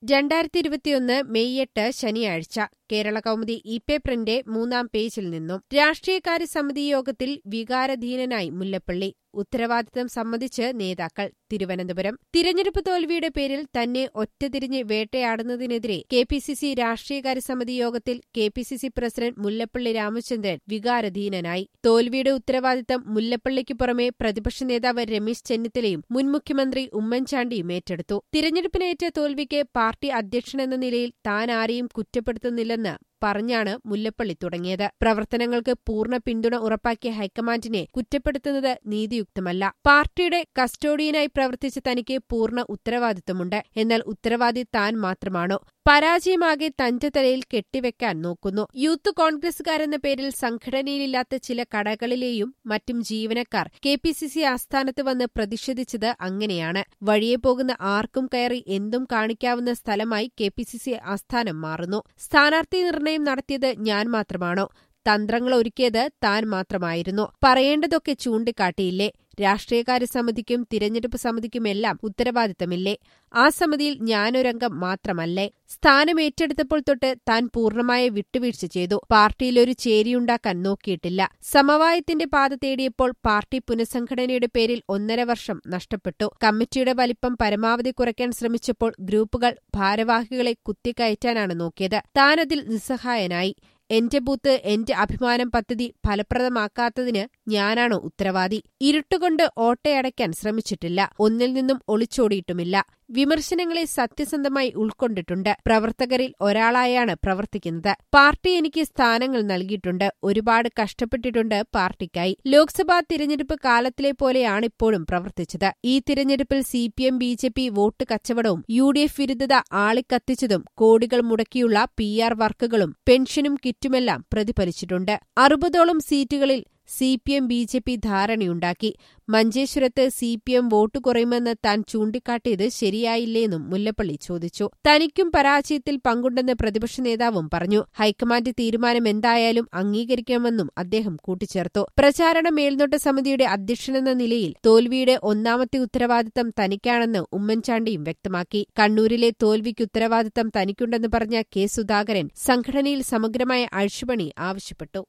രണ്ടായിരത്തി ഇരുപത്തിയൊന്ന് മെയ് എട്ട് ശനിയാഴ്ച കേരള കൗമുദി ഇ പേപ്പറിന്റെ മൂന്നാം പേജിൽ നിന്നും രാഷ്ട്രീയകാര്യ സമിതി യോഗത്തിൽ വികാരധീനനായി മുല്ലപ്പള്ളി ഉത്തരവാദിത്തം സമ്മതിച്ച് നേതാക്കൾ തിരുവനന്തപുരം തിരഞ്ഞെടുപ്പ് തോൽവിയുടെ പേരിൽ തന്നെ ഒറ്റതിരിഞ്ഞ് വേട്ടയാടുന്നതിനെതിരെ കെ പി സി സി രാഷ്ട്രീയകാര്യ സമിതി യോഗത്തിൽ കെ പി സി സി പ്രസിഡന്റ് മുല്ലപ്പള്ളി രാമചന്ദ്രൻ വികാരധീനനായി തോൽവിയുടെ ഉത്തരവാദിത്തം മുല്ലപ്പള്ളിക്ക് പുറമെ പ്രതിപക്ഷ നേതാവ് രമേശ് ചെന്നിത്തലയും മുൻ മുഖ്യമന്ത്രി ഉമ്മൻചാണ്ടിയും ഏറ്റെടുത്തു തിരഞ്ഞെടുപ്പിനേറ്റ തോൽവിക്ക് പാർട്ടി അധ്യക്ഷനെന്ന നിലയിൽ താൻ ആരെയും കുറ്റപ്പെടുത്തുന്നില്ലെന്ന് പറഞ്ഞാണ് മുല്ലപ്പള്ളി തുടങ്ങിയത് പ്രവർത്തനങ്ങൾക്ക് പൂർണ്ണ പിന്തുണ ഉറപ്പാക്കിയ ഹൈക്കമാൻഡിനെ കുറ്റപ്പെടുത്തുന്നത് നീതിയുക്തമല്ല പാർട്ടിയുടെ കസ്റ്റോഡിയനായി പ്രവർത്തിച്ച തനിക്ക് പൂർണ്ണ ഉത്തരവാദിത്തമുണ്ട് എന്നാൽ ഉത്തരവാദി താൻ മാത്രമാണോ പരാജയമാകെ തന്റെ തലയിൽ കെട്ടിവെക്കാൻ നോക്കുന്നു യൂത്ത് കോൺഗ്രസുകാരെന്ന പേരിൽ സംഘടനയിലില്ലാത്ത ചില കടകളിലെയും മറ്റും ജീവനക്കാർ കെ പി സി സി ആസ്ഥാനത്ത് വന്ന് പ്രതിഷേധിച്ചത് അങ്ങനെയാണ് വഴിയെ പോകുന്ന ആർക്കും കയറി എന്തും കാണിക്കാവുന്ന സ്ഥലമായി കെ പി സി സി ആസ്ഥാനം മാറുന്നു സ്ഥാനാർത്ഥി നിർണയം നടത്തിയത് ഞാൻ മാത്രമാണോ തന്ത്രങ്ങൾ ഒരുക്കിയത് താൻ മാത്രമായിരുന്നു പറയേണ്ടതൊക്കെ ചൂണ്ടിക്കാട്ടിയില്ലേ രാഷ്ട്രീയകാര്യ സമിതിക്കും തിരഞ്ഞെടുപ്പ് സമിതിക്കുമെല്ലാം ഉത്തരവാദിത്തമില്ലേ ആ സമിതിയിൽ ഞാനൊരംഗം മാത്രമല്ലേ സ്ഥാനം ഏറ്റെടുത്തപ്പോൾ തൊട്ട് താൻ പൂർണ്ണമായ വിട്ടുവീഴ്ച ചെയ്തു പാർട്ടിയിൽ ഒരു ചേരിയുണ്ടാക്കാൻ നോക്കിയിട്ടില്ല സമവായത്തിന്റെ പാത തേടിയപ്പോൾ പാർട്ടി പുനഃസംഘടനയുടെ പേരിൽ ഒന്നര വർഷം നഷ്ടപ്പെട്ടു കമ്മിറ്റിയുടെ വലിപ്പം പരമാവധി കുറയ്ക്കാൻ ശ്രമിച്ചപ്പോൾ ഗ്രൂപ്പുകൾ ഭാരവാഹികളെ കുത്തിക്കയറ്റാനാണ് നോക്കിയത് താനതിൽ നിസ്സഹായനായി എന്റെ ബൂത്ത് എന്റെ അഭിമാനം പദ്ധതി ഫലപ്രദമാക്കാത്തതിന് ഞാനാണോ ഉത്തരവാദി ഇരുട്ടുകൊണ്ട് ഓട്ടയടയ്ക്കാൻ ശ്രമിച്ചിട്ടില്ല ഒന്നിൽ നിന്നും ഒളിച്ചോടിയിട്ടുമില്ല വിമർശനങ്ങളെ സത്യസന്ധമായി ഉൾക്കൊണ്ടിട്ടുണ്ട് പ്രവർത്തകരിൽ ഒരാളായാണ് പ്രവർത്തിക്കുന്നത് പാർട്ടി എനിക്ക് സ്ഥാനങ്ങൾ നൽകിയിട്ടുണ്ട് ഒരുപാട് കഷ്ടപ്പെട്ടിട്ടുണ്ട് പാർട്ടിക്കായി ലോക്സഭാ തിരഞ്ഞെടുപ്പ് കാലത്തിലെ പോലെയാണിപ്പോഴും പ്രവർത്തിച്ചത് ഈ തിരഞ്ഞെടുപ്പിൽ C P M B J P vote കച്ചവടവും യു ഡി എഫ് വിരുദ്ധത ആളിക്കത്തിച്ചതും കോടികൾ മുടക്കിയുള്ള പി ആർ വർക്കുകളും പെൻഷനും കിറ്റുമെല്ലാം പ്രതിഫലിച്ചിട്ടുണ്ട് അറുപതോളം സീറ്റുകളിൽ C P M B J P ധാരണയുണ്ടാക്കി മഞ്ചേശ്വരത്ത് സി പി എം വോട്ട് കുറയുമെന്ന് താൻ ചൂണ്ടിക്കാട്ടിയത് ശരിയായില്ലേന്നും മുല്ലപ്പള്ളി ചോദിച്ചു തനിക്കും പരാജയത്തിൽ പങ്കുണ്ടെന്ന് പ്രതിപക്ഷ നേതാവും പറഞ്ഞു ഹൈക്കമാൻഡ് തീരുമാനം എന്തായാലും അംഗീകരിക്കാമെന്നും അദ്ദേഹം കൂട്ടിച്ചേർത്തു പ്രചാരണ മേൽനോട്ട സമിതിയുടെ അധ്യക്ഷനെന്ന നിലയിൽ തോൽവിയുടെ ഒന്നാമത്തെ ഉത്തരവാദിത്തം തനിക്കാണെന്ന് ഉമ്മൻചാണ്ടിയും വ്യക്തമാക്കി കണ്ണൂരിലെ തോൽവിക്ക് ഉത്തരവാദിത്തം തനിക്കുണ്ടെന്ന് പറഞ്ഞ കെ സുധാകരൻ സംഘടനയിൽ സമഗ്രമായ അഴിച്ചുപണി ആവശ്യപ്പെട്ടു